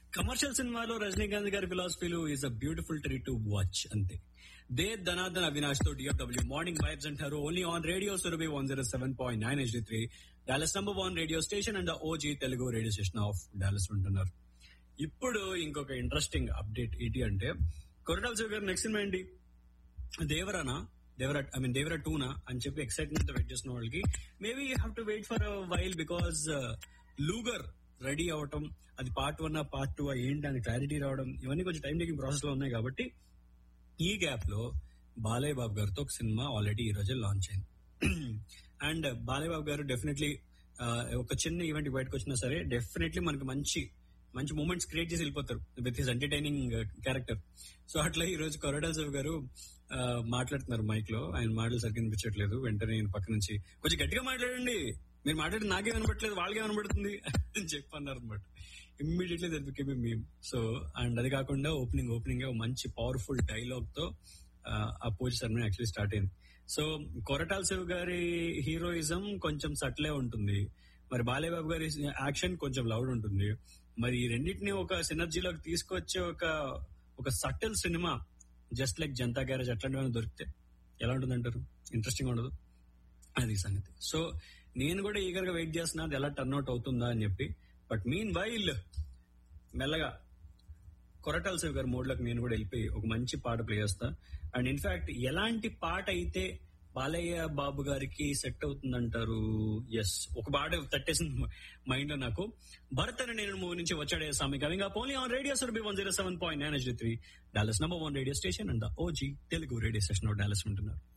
commercial సినిమాలో రజనీకాంత్ గారి ఫిలాసఫీలు is a beautiful treat to watch అంతే దే ధనార్దన్ అవినాష్ తో డిఎఫ్డబ్ల్యూ మార్నింగ్ వైబ్స్ అంటారు only on radio Surabhi one zero seven point nine H three Dallas number one radio station and OG Telugu radio station of Dallas ఉంటున్నారు ఇప్పుడు ఇంకొక ఇంట్రెస్టింగ్ అప్డేట్ ఏంటి అంటే కొరటాల శివ గారు నెక్స్ట్ సినిమా ఏంటి దేవరానా దేవరా ఐ మీన్ దేవరా టూనా అని చెప్పి ఎక్సైట్మెంట్ తో వెయిట్ చేసిన వాళ్ళకి maybe you have to wait for while because లూగర్ రెడీ అవటం అది పార్ట్ వన్ పార్ట్ టూ ఏంటి అని క్లారిటీ రావడం ఇవన్నీ కొంచెం టైం టేకింగ్ ప్రాసెస్ లో ఉన్నాయి కాబట్టి ఈ గ్యాప్ లో బాలయ్య బాబు గారితో ఒక సినిమా ఆల్రెడీ ఈ రోజు లాంచ్ అయింది అండ్ బాలయ్య బాబు గారు డెఫినెట్లీ ఒక చిన్న ఈవెంట్ బయటకు వచ్చినా సరే డెఫినెట్లీ మనకి మంచి మంచి మూమెంట్స్ క్రియేట్ చేసి వెళ్ళిపోతారు with his entertaining character so అట్లా ఈ రోజు కొరడా సాబ్ గారు ఆ, మాట్లాడుతున్నారు మైక్ లో ఆయన మాటలు సరిగ్గా వినిపించట్లేదు వెంటనే నేను పక్క నుంచి కొంచెం గట్టిగా మాట్లాడండి మీరు మాట్లాడి నాకే వినపట్లేదు వాళ్ళకే వినపడుతుంది అని చెప్పి అన్నారు అనమాట ఇమ్మీడియట్లీ దట్ బికేమ్ మేము సో అండ్ అది కాకుండా ఓపెనింగ్ ఓపెనింగ్ మంచి పవర్ఫుల్ డైలాగ్ తో ఆ, ఆ పూజ సెరమనీ యాక్చువల్లీ స్టార్ట్ అయింది సో కొరటాల శివ్ గారి హీరోయిజం కొంచెం సట్లే ఉంటుంది మరి బాలేబాబు గారి యాక్షన్ కొంచెం లౌడ్ ఉంటుంది మరి ఈ రెండింటిని ఒక సినర్జీలోకి తీసుకొచ్చే ఒక ఒక subtle cinema just like Janatha garage అట్లాంటివి దొరికితే ఎలా ఉంటుంది అంటారు ఇంట్రెస్టింగ్ ఉండదు అది సంగతి సో నేను కూడా ఈగర్ గా వెయిట్ చేస్తున్నా అది ఎలా టర్న్ అవుట్ అవుతుందా అని చెప్పి బట్ మీన్ వైల్ మెల్లగా కొరటాల శివ్ గారి మోడ్లోకి నేను కూడా వెళ్ళిపోయి ఒక మంచి పాట ప్లే చేస్తా అండ్ ఇన్ఫాక్ట్ ఎలాంటి పాట అయితే బాలయ్య బాబు గారికి సెట్ అవుతుందంటారు ఎస్ ఒక పాట తట్టేసింది మైండ్ లో నాకు భరత్ అని నేను మూవీ నుంచి వచ్చాడే స్వామి coming up only on radio Surabhi one zero seven point nine three Dallas number one radio station and OG Telugu radio station Dallas ఉంటున్నారు